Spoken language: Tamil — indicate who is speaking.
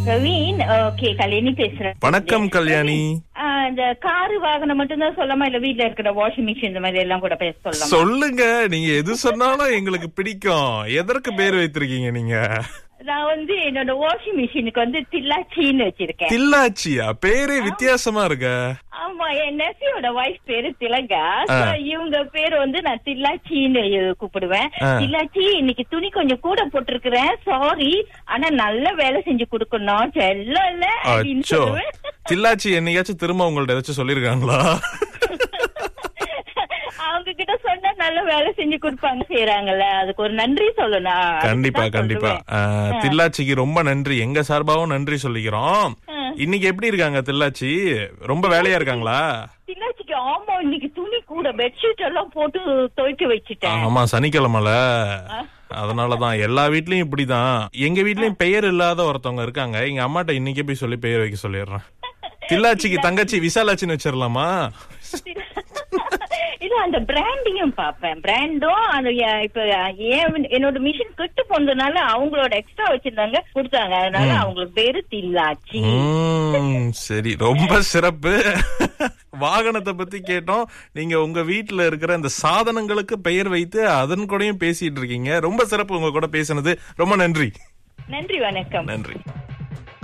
Speaker 1: கவின் ஓகே கல்யாணி பேசுறேன்
Speaker 2: வணக்கம் கல்யாணி
Speaker 1: ஆ, இந்த காரு வாகனம் மட்டும்தான் சொல்லாம இல்ல வீட்ல இருக்கிற வாஷிங் மிஷின் இந்த மாதிரி எல்லாம் கூட பேச சொல்லலாம்
Speaker 2: சொல்லுங்க நீங்க எது சொன்னாலும் எங்களுக்கு பிடிக்கும் எதற்கு பேர் வைத்திருக்கீங்க நீங்க
Speaker 1: நான் வந்து என்னோட வாஷிங் மிஷினுக்கு வந்து தில்லாச்சின்னு வச்சிருக்கேன்
Speaker 2: தில்லாச்சியா பேரே வித்தியாசமா இருக்க
Speaker 1: ஆமா என் நெசியோட வைஃப் பேரு திலகா
Speaker 2: ஆ.
Speaker 1: So, இவங்க பேரு வந்து நான் தில்லாச்சின்னு கூப்பிடுவேன்
Speaker 2: ஆ.
Speaker 1: தில்லாச்சி இன்னைக்கு துணி கொஞ்சம் கூட போட்டிருக்கிறேன் சாரி ஆனா நல்ல வேலை செஞ்சு கொடுக்கணும் செல்லம் இல்ல அப்படின்னு
Speaker 2: அச்சோ
Speaker 1: சொல்லுவேன்
Speaker 2: தில்லாச்சி என்னைக்காச்சும் திரும்ப உங்கள்ட்ட ஏதாச்சும் சொல்லிருக்காங்களா
Speaker 1: அவங்க கிட்ட சொன்னா நல்ல வேலை செஞ்சு கொடுப்பாங்க செய்யறாங்கல்ல அதுக்கு ஒரு நன்றி சொல்லணும்
Speaker 2: கண்டிப்பா
Speaker 1: அதுக்குதான்
Speaker 2: கண்டிப்பா
Speaker 1: சொல்லுவேன்.
Speaker 2: ஆ, தில்லாச்சிக்கு ரொம்ப நன்றி எங்க சார்பாவும் நன்றி சொல்லிக்கிறோம் இன்னைக்கு எப்படி இருக்காங்க தில்லாச்சி ரொம்ப வேலையா இருக்காங்களா
Speaker 1: தில்லாச்சிக்கு ஆமா இன்னைக்கு துணி கூட பெட்ஷீட் எல்லாம் போட்டு துவைக்க வச்சுட்டேன்
Speaker 2: ஆமா சனிக்கிழமைல அதனாலதான் எல்லா வீட்லயும் இப்படிதான் எங்க வீட்லயும் பெயர் இல்லாத ஒருத்தவங்க இருக்காங்க எங்க அம்மாட்ட இன்னைக்கே போய் சொல்லி பெயர் வைக்க சொல்லிடுறேன் தில்லாச்சிக்கு தங்கச்சி விசாலாச்சின்னு வச்சிடலாமா
Speaker 1: இல்ல அந்த பிராண்டிங்கும் பாப்பேன் பிராண்டும் அந்த அஹ், இப்ப ஏன் என்னோட மிஷின் கெட்டு போனதுனால அவங்களோட எக்ஸ்ட்ரா வச்சிருந்தாங்க கொடுத்தாங்க அதனால அவங்களுக்கு பேரு தில்லாச்சி
Speaker 2: உம், சரி ரொம்ப சிறப்பு வாகனத்தை பத்தி கேட்டோம் நீங்க உங்க வீட்ல இருக்கிற இந்த சாதனங்களுக்கு பெயர் வைத்து அதன் கூடயும் பேசிட்டு இருக்கீங்க ரொம்ப சிறப்பு உங்க கூட பேசினது ரொம்ப நன்றி
Speaker 1: நன்றி வணக்கம்
Speaker 2: நன்றி